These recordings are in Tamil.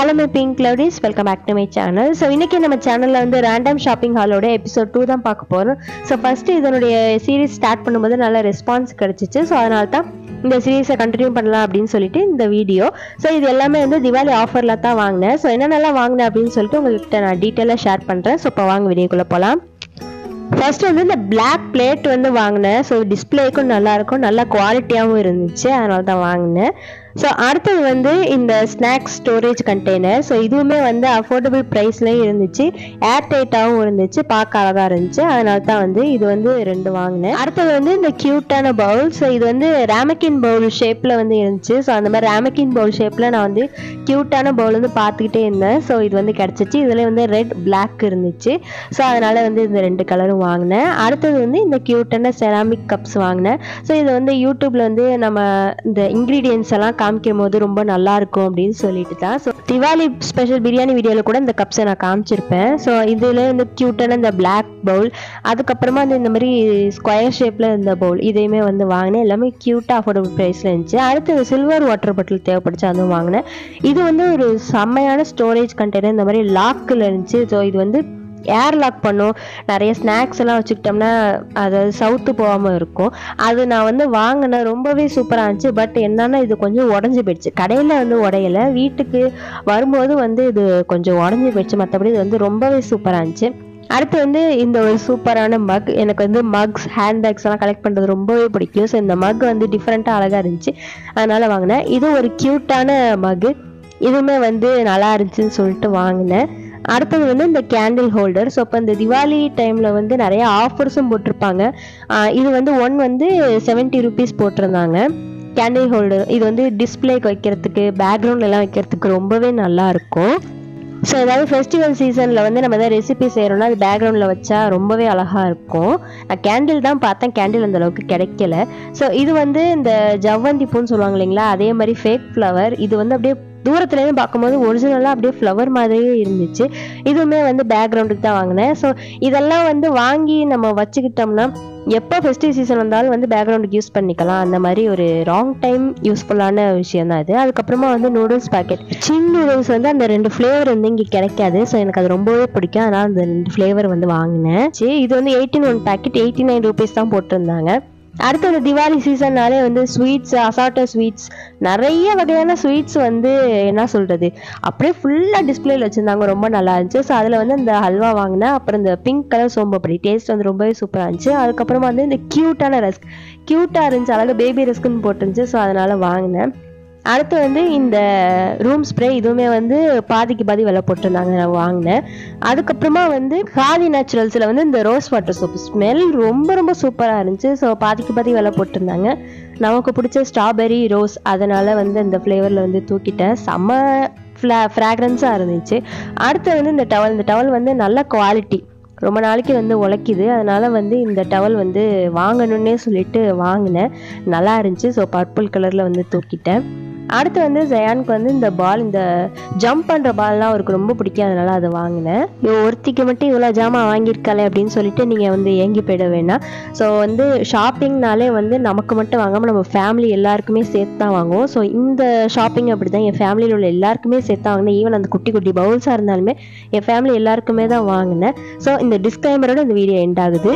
hello my pink lovelies welcome back to my channel so இன்றைக்கி நம்ம சேனலில் வந்து ரேண்டம் ஷாப்பிங் ஹாலோட எபிசோட் டூ தான் பார்க்க போகிறோம் ஸோ ஃபஸ்ட்டு இதனுடைய சீரிஸ் ஸ்டார்ட் பண்ணும்போது நல்ல ரெஸ்பான்ஸ் கிடச்சிச்சு ஸோ அதனால தான் இந்த சீரீஸை கண்டினியூ பண்ணலாம் அப்படின்னு சொல்லிட்டு இந்த வீடியோ ஸோ இது எல்லாமே வந்து திவாலி ஆஃபரில் தான் வாங்கினேன் ஸோ என்னென்னலாம் வாங்கினேன் அப்படின்னு சொல்லிட்டு உங்கள்கிட்ட நான் டீட்டெயிலாக ஷேர் பண்ணுறேன் ஸோ இப்போ வாங்க வீடியோக்குள்ளே போகலாம் ஃபர்ஸ்ட் வந்து இந்த பிளாக் பிளேட் வந்து வாங்கினேன் ஸோ டிஸ்பிளேக்கும் நல்லா இருக்கும் நல்ல குவாலிட்டியாகவும் இருந்துச்சு அதனால தான் வாங்கினேன் ஸோ அடுத்தது வந்து இந்த ஸ்நாக்ஸ் ஸ்டோரேஜ் கண்டெய்னர் ஸோ இதுவுமே வந்து அஃபோர்டபுள் ப்ரைஸ்லேயும் இருந்துச்சு ஏர் டைட்டாகவும் இருந்துச்சு பார்க்க அழகாக இருந்துச்சு அதனால தான் வந்து இது வந்து ரெண்டு வாங்கினேன் அடுத்தது வந்து இந்த க்யூட்டான பவுல் ஸோ இது வந்து ரேமக்கின் பவுல் ஷேப்பில் வந்து இருந்துச்சு ஸோ அந்த மாதிரி ரேமக்கின் பவுல் ஷேப்பில் நான் வந்து க்யூட்டான பவுல் வந்து பார்த்துக்கிட்டே இருந்தேன் ஸோ இது வந்து கிடச்சிச்சு இதில் வந்து ரெட் பிளாக் இருந்துச்சு ஸோ அதனால் வந்து இந்த ரெண்டு கலரும் வாங்கினேன் அடுத்தது வந்து இந்த க்யூட்டான செராமிக் கப்ஸ் வாங்கினேன் ஸோ இது வந்து யூடியூப்பில் வந்து நம்ம இந்த இன்க்ரீடியன்ஸ் எல்லாம் காமிக்கும் போது ரொம்ப நல்லா இருக்கும் அப்படின்னு சொல்லிட்டு தான் ஸோ திவாலி ஸ்பெஷல் பிரியாணி வீடியோவில் கூட இந்த கப்ஸை நான் காமிச்சிருப்பேன் ஸோ இதில் இந்த க்யூட்டான இந்த பிளாக் பவுல் அதுக்கப்புறமா வந்து இந்த மாதிரி ஸ்கொயர் ஷேப்பில் இந்த பவுல் இதையுமே வந்து வாங்கினேன் எல்லாமே க்யூட்டாக அஃபோர்டபுள் ப்ரைஸில் இருந்துச்சு அடுத்து சில்வர் வாட்டர் பாட்டில் தேவைப்படுச்சு அதுவும் வாங்கினேன் இது வந்து ஒரு செம்மையான ஸ்டோரேஜ் கண்டெய்னர் இந்த மாதிரி லாக்கில் இருந்துச்சு ஸோ இது வந்து ஏர் லாக் பண்ணும் நிறைய ஸ்நாக்ஸ் எல்லாம் வச்சுக்கிட்டோம்னா அதாவது சவுத்து போகாமல் இருக்கும் அது நான் வந்து வாங்கினேன் ரொம்பவே சூப்பராக இருந்துச்சு பட் என்னன்னா இது கொஞ்சம் உடஞ்சி போயிடுச்சு கடையில் வந்து உடையல வீட்டுக்கு வரும்போது வந்து இது கொஞ்சம் உடஞ்சி போயிடுச்சு மற்றபடி இது வந்து ரொம்பவே சூப்பராக இருந்துச்சு அடுத்து வந்து இந்த ஒரு சூப்பரான மக் எனக்கு வந்து மக்ஸ் ஹேண்ட் பேக்ஸ் எல்லாம் கலெக்ட் பண்ணுறது ரொம்பவே பிடிக்கும் ஸோ இந்த மக் வந்து டிஃப்ரெண்ட்டாக அழகாக இருந்துச்சு அதனால் வாங்கினேன் இது ஒரு க்யூட்டான மக்கு இதுவுமே வந்து நல்லா இருந்துச்சுன்னு சொல்லிட்டு வாங்கினேன் அடுத்தது வந்து இந்த கேண்டில் ஹோல்டர் ஸோ இப்போ இந்த திவாலி டைமில் வந்து நிறைய ஆஃபர்ஸும் போட்டிருப்பாங்க ஆஹ் இது வந்து ஒன் வந்து செவன்ட்டி ருபீஸ் போட்டிருந்தாங்க கேண்டில் ஹோல்டர் இது வந்து டிஸ்பிளேக்கு வைக்கிறதுக்கு பேக்ரவுண்ட்ல எல்லாம் வைக்கிறதுக்கு ரொம்பவே நல்லா இருக்கும் ஸோ ஏதாவது ஃபெஸ்டிவல் சீசனில் வந்து நம்ம ஏதாவது ரெசிபி செய்கிறோம்னா அது பேக்ரவுண்டில் வச்சா ரொம்பவே அழகாக இருக்கும் நான் கேண்டில் தான் பார்த்தேன் கேண்டில் அந்த அளவுக்கு கிடைக்கல ஸோ இது வந்து இந்த ஜவ்வந்தி பூன்னு சொல்லுவாங்க இல்லைங்களா அதே மாதிரி ஃபேக் ஃப்ளவர் இது வந்து அப்படியே தூரத்துலேருந்து பார்க்கும்போது ஒரிஜினலாக அப்படியே ஃப்ளவர் மாதிரியே இருந்துச்சு இதுவுமே வந்து பேக்ரவுண்டுக்கு தான் வாங்கினேன் ஸோ இதெல்லாம் வந்து வாங்கி நம்ம வச்சுக்கிட்டோம்னா எப்போ ஃபெஸ்டிவ் சீசன் வந்தாலும் வந்து பேக்ரவுண்டுக்கு யூஸ் பண்ணிக்கலாம் அந்த மாதிரி ஒரு ராங் டைம் யூஸ்ஃபுல்லான விஷயம் தான் இது அதுக்கப்புறமா வந்து நூடுல்ஸ் பாக்கெட் சின் நூடுல்ஸ் வந்து அந்த ரெண்டு ஃப்ளேவர் வந்து இங்கே கிடைக்காது ஸோ எனக்கு அது ரொம்பவே பிடிக்கும் அதனால் அந்த ரெண்டு ஃப்ளேவர் வந்து வாங்கினேன் சரி இது வந்து eighteen one packet eighty nine rupees தான் போட்டிருந்தாங்க அடுத்து இந்த திவாலி சீசன்னாலே வந்து ஸ்வீட்ஸ் அசாட்ட ஸ்வீட்ஸ் நிறைய வகையான ஸ்வீட்ஸ் வந்து என்ன சொல்கிறது அப்படியே ஃபுல்லாக டிஸ்பிளேல வச்சுருந்தாங்க ரொம்ப நல்லா இருந்துச்சு ஸோ அதில் வந்து இந்த ஹல்வா வாங்கினேன் அப்புறம் இந்த பிங்க் கலர் சோம்பப்படி டேஸ்ட் வந்து ரொம்பவே சூப்பராக இருந்துச்சு அதுக்கப்புறமா வந்து இந்த க்யூட்டான ரஸ்க் க்யூட்டாக இருந்துச்சு அழகாக பேபி ரஸ்க்குன்னு போட்டுருந்துச்சு ஸோ அதனால் வாங்கினேன் அடுத்து வந்து இந்த ரூம் ஸ்ப்ரே இதுவுமே வந்து பாதிக்கு பாதி விலை போட்டிருந்தாங்க நான் வாங்கினேன் அதுக்கப்புறமா வந்து காதி நேச்சுரல்ஸில் வந்து இந்த ரோஸ் வாட்டர் சோப்பு ஸ்மெல் ரொம்ப ரொம்ப சூப்பராக இருந்துச்சு ஸோ பாதிக்கு பாதி விலை போட்டிருந்தாங்க நமக்கு பிடிச்ச ஸ்ட்ராபெரி ரோஸ் அதனால் வந்து இந்த ஃப்ளேவரில் வந்து தூக்கிட்டேன் செம்ம ஃப்ளா ஃப்ராக்ரன்ஸாக இருந்துச்சு அடுத்து வந்து இந்த டவல் இந்த டவல் வந்து நல்ல குவாலிட்டி ரொம்ப நாளைக்கு வந்து உழைக்குது அதனால வந்து இந்த டவல் வந்து வாங்கணுன்னே சொல்லிட்டு வாங்கினேன் நல்லா இருந்துச்சு ஸோ பர்பிள் கலரில் வந்து தூக்கிட்டேன் அடுத்து வந்து ஜயானுக்கு வந்து இந்த பால் இந்த ஜம்ப் பண்ணுற பால்லாம் அவருக்கு ரொம்ப பிடிக்கும் அதனால அதை வாங்கினேன் இவ ஒருத்திக்கு மட்டும் இவ்வளோ ஜாமான் வாங்கியிருக்காளே அப்படின்னு சொல்லிட்டு நீங்கள் வந்து ஏங்கி போயிட வேணாம் ஸோ வந்து ஷாப்பிங்னாலே வந்து நமக்கு மட்டும் வாங்காமல் நம்ம ஃபேமிலி எல்லாருக்குமே சேர்த்து தான் வாங்குவோம் ஸோ இந்த ஷாப்பிங் அப்படி தான் என் ஃபேமிலியில் உள்ள எல்லாருக்குமே சேர்த்து தான் வாங்கினேன் ஈவன் அந்த குட்டி குட்டி பவுல்ஸாக இருந்தாலுமே என் ஃபேமிலி எல்லாருக்குமே தான் வாங்கினேன் ஸோ இந்த டிஸ்க்ளைமரோட இந்த வீடியோ எண்ட் ஆகுது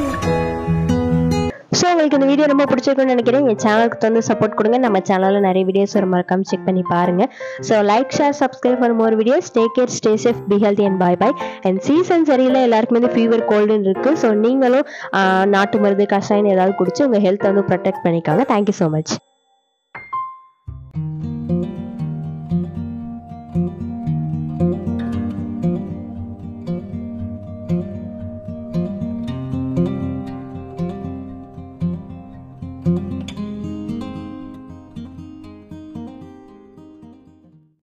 ஸோ உங்களுக்கு இந்த வீடியோ ரொம்ப பிடிச்சிருக்குன்னு நினைக்கிறேன் என் சேனலுக்கு வந்து சப்போர்ட் கொடுங்க நம்ம சேனலில் நிறைய வீடியோஸ் வர மறக்காம செக் பண்ணி பாருங்க so like share subscribe for more videos take care stay safe be healthy and bye bye and season சரியில்லை எல்லாருக்குமே வந்து ஃபீவர் கோல்டுன்னு இருக்குது ஸோ நீங்களும் ஆஹ், நாட்டு மருந்து கஷாயம் ஏதாவது குடிச்சு உங்கள் ஹெல்த்தை வந்து ப்ரொடெக்ட் பண்ணிக்காங்க தேங்க்யூ ஸோ மச்